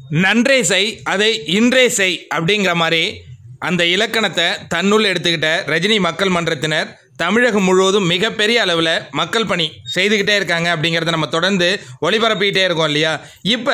நன்றே செய் அதை இன்றே செய் அப்படிங்கிற மாதிரி அந்த இலக்கணத்தை தன்னுள் எடுத்துக்கிட்ட ரஜினி மக்கள் மன்றத்தினர் தமிழகம் முழுவதும் மிகப்பெரிய அளவில் மக்கள் பணி செய்துக்கிட்டே இருக்காங்க அப்படிங்கிறத நம்ம தொடர்ந்து ஒளிபரப்பிக்கிட்டே இருக்கோம் இல்லையா இப்போ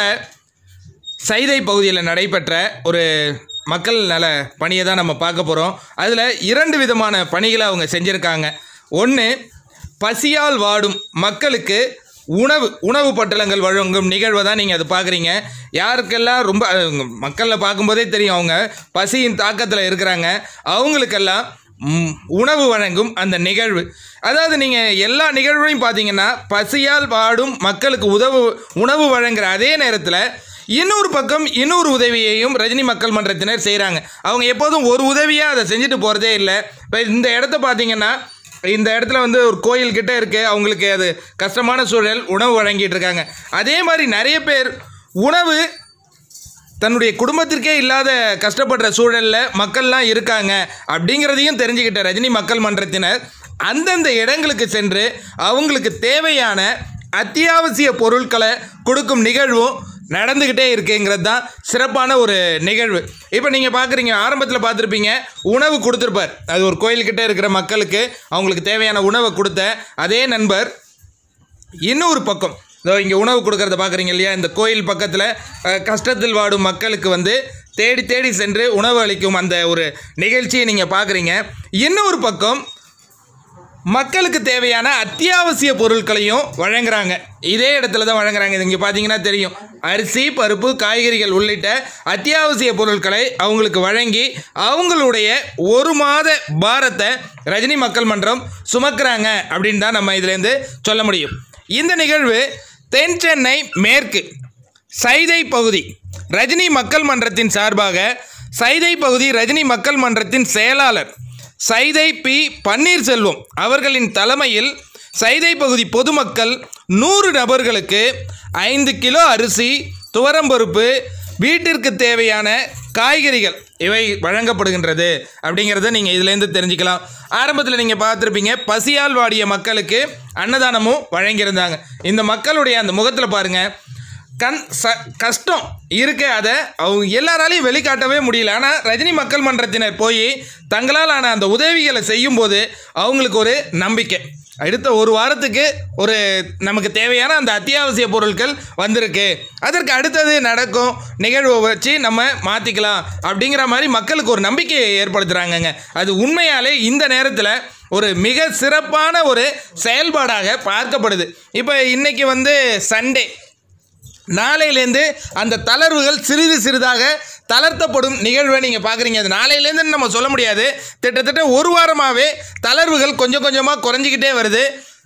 சைதை பகுதியில் நடைபெற்ற ஒரு மக்கள் நல பணியை தான் நம்ம பார்க்க போகிறோம் அதில் இரண்டு விதமான பணிகளை அவங்க செஞ்சுருக்காங்க ஒன்று பசியால் வாடும் மக்களுக்கு உணவு உணவு பட்டலங்கள் வழங்கும் நிகழ்வை தான் நீங்கள் அது பார்க்குறீங்க யாருக்கெல்லாம் ரொம்ப அஹ், மக்களில் பார்க்கும்போதே தெரியும் அவங்க பசியின் தாக்கத்தில் இருக்கிறாங்க அவங்களுக்கெல்லாம் ம், உணவு வழங்கும் அந்த நிகழ்வு அதாவது நீங்கள் எல்லா நிகழ்வையும் பார்த்தீங்கன்னா பசியால் வாடும் மக்களுக்கு உதவு உணவு வழங்குற அதே நேரத்தில் இன்னொரு பக்கம் இன்னொரு உதவியையும் ரஜினி மக்கள் மன்றத்தினர் செய்கிறாங்க அவங்க எப்போதும் ஒரு உதவியாக அதை செஞ்சுட்டு போகிறதே இல்லை இப்போ இந்த இடத்த பார்த்தீங்கன்னா இந்த இடத்துல வந்து ஒரு கோயில் கிட்ட இருக்கு அவங்களுக்கு அது கஷ்டமான சூழல் உணவு வழங்கிட்டு இருக்காங்க அதே மாதிரி நிறைய பேர் உணவு தன்னுடைய குடும்பத்திற்கே இல்லாத கஷ்டப்படுற சூழலில் மக்கள்லாம் இருக்காங்க அப்படிங்கிறதையும் தெரிஞ்சுக்கிட்ட ரஜினி மக்கள் மன்றத்தினர் அந்தந்த இடங்களுக்கு சென்று அவங்களுக்கு தேவையான அத்தியாவசிய பொருட்களை கொடுக்கும் நிகழ்வும் நடந்துக்கிட்டே இருக்குங்கிறது தான் சிறப்பான ஒரு நிகழ்வு இப்போ நீங்கள் பார்க்குறீங்க ஆரம்பத்தில் பார்த்துருப்பீங்க உணவு கொடுத்துருப்பார் அது ஒரு கோயில்கிட்ட இருக்கிற மக்களுக்கு அவங்களுக்கு தேவையான உணவை கொடுத்த அதே நண்பர் இன்னொரு பக்கம் இதோ இங்கே உணவு கொடுக்கறத பார்க்குறீங்க இல்லையா இந்த கோயில் பக்கத்தில் அஹ், கஷ்டத்தில் வாடும் மக்களுக்கு வந்து தேடி தேடி சென்று உணவு அளிக்கும் அந்த ஒரு நிகழ்ச்சியை நீங்கள் பார்க்குறீங்க இன்னொரு பக்கம் மக்களுக்கு தேவையான அத்தியாவசிய பொருட்களையும் வழங்குறாங்க இதே இடத்துல தான் வழங்குறாங்க இது இங்கே பார்த்தீங்கன்னா தெரியும் அரிசி பருப்பு காய்கறிகள் உள்ளிட்ட அத்தியாவசிய பொருட்களை அவங்களுக்கு வழங்கி அவங்களுடைய ஒரு மாத பாரத்தை ரஜினி மக்கள் மன்றம் சுமக்கிறாங்க அப்படின்னு தான் நம்ம இதுலேருந்து சொல்ல முடியும் இந்த நிகழ்வு தென் சென்னை மேற்கு சைதை பகுதி ரஜினி மக்கள் மன்றத்தின் சார்பாக சைதை பகுதி ரஜினி மக்கள் மன்றத்தின் செயலாளர் சைதை பி பன்னீர்செல்வம் அவர்களின் தலைமையில் சைதை பகுதி பொதுமக்கள் நூறு நபர்களுக்கு ஐந்து கிலோ அரிசி துவரம்பருப்பு வீட்டிற்கு தேவையான காய்கறிகள் இவை வழங்கப்படுகின்றது அப்படிங்கிறத நீங்கள் இதுலேருந்து தெரிஞ்சுக்கலாம் ஆரம்பத்தில் நீங்கள் பார்த்துருப்பீங்க பசியால் வாடிய மக்களுக்கு அன்னதானமும் வழங்கியிருந்தாங்க இந்த மக்களுடைய அந்த முகத்தில் பாருங்கள் கண் ச கஷ்டம் இருக்க அதை அவங்க எல்லாராலையும் வெளிக்காட்டவே முடியல ஆனால் ரஜினி மக்கள் மன்றத்தினர் போய் தங்களால் ஆன அந்த உதவிகளை செய்யும்போது அவங்களுக்கு ஒரு நம்பிக்கை அடுத்த ஒரு வாரத்துக்கு ஒரு நமக்கு தேவையான அந்த அத்தியாவசிய பொருட்கள் வந்திருக்கு அதற்கு அடுத்தது நடக்கும் நிகழ்வை வச்சு நம்ம மாற்றிக்கலாம் அப்படிங்கிற மாதிரி மக்களுக்கு ஒரு நம்பிக்கையை ஏற்படுத்துகிறாங்கங்க அது உண்மையாலே இந்த நேரத்தில் ஒரு மிக சிறப்பான ஒரு செயல்பாடாக பார்க்கப்படுது இப்போ இன்னைக்கு வந்து சண்டே நாளையிலேருந்து அந்த தளர்வுகள் சிறிது சிறிதாக தளர்த்தப்படும் நிகழ்வை நீங்கள் பார்க்குறீங்க அது நாளையிலேருந்து நம்ம சொல்ல முடியாது கிட்டத்தட்ட ஒரு வாரமாகவே தளர்வுகள் கொஞ்சம் கொஞ்சமாக குறைஞ்சிக்கிட்டே வருது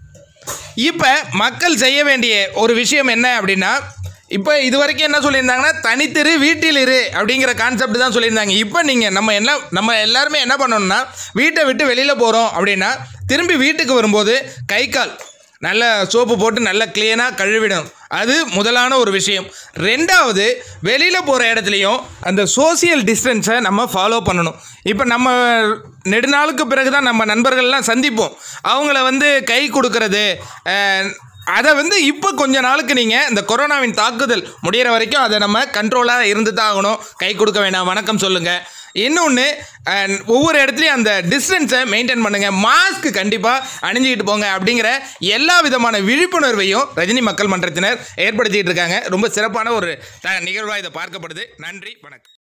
இப்போ மக்கள் செய்ய வேண்டிய ஒரு விஷயம் என்ன அப்படின்னா இப்போ இது வரைக்கும் என்ன சொல்லியிருந்தாங்கன்னா தனித்திரு வீட்டில் இரு அப்படிங்கிற கான்செப்ட் தான் சொல்லியிருந்தாங்க இப்போ நீங்கள் நம்ம என்ன நம்ம எல்லாருமே என்ன பண்ணணும்னா வீட்டை விட்டு வெளியில் போகிறோம் அப்படின்னா திரும்பி வீட்டுக்கு வரும்போது கை கால் நல்ல சோப்பு போட்டு நல்லா க்ளீனாக கழுவிடணும் அது முதலான ஒரு விஷயம் ரெண்டாவது வெளியில் போகிற இடத்துலையும் அந்த சோசியல் டிஸ்டன்ஸை நம்ம ஃபாலோ பண்ணணும் இப்போ நம்ம நெடுநாளுக்கு பிறகு தான் நம்ம நண்பர்கள்லாம் சந்திப்போம் அவங்கள வந்து கை கொடுக்கறது அஹ், அதை வந்து இப்போ கொஞ்ச நாளுக்கு நீங்கள் இந்த கொரோனாவின் தாக்குதல் முடிகிற வரைக்கும் அதை நம்ம கண்ட்ரோலாக இருந்து தான் ஆகணும் கை கொடுக்க வேண்டாம் வணக்கம் சொல்லுங்கள் இன்னொன்று ஒவ்வொரு இடத்துலையும் அந்த டிஸ்டன்ஸை மெயின்டைன் பண்ணுங்கள் மாஸ்க் கண்டிப்பாக அணிஞ்சிக்கிட்டு போங்க அப்படிங்கிற எல்லா விதமான விழிப்புணர்வையும் ரஜினி மக்கள் மன்றத்தினர் ஏற்படுத்திகிட்டு இருக்காங்க ரொம்ப சிறப்பான ஒரு த நிகழ்வாக இதை பார்க்கப்படுது நன்றி வணக்கம்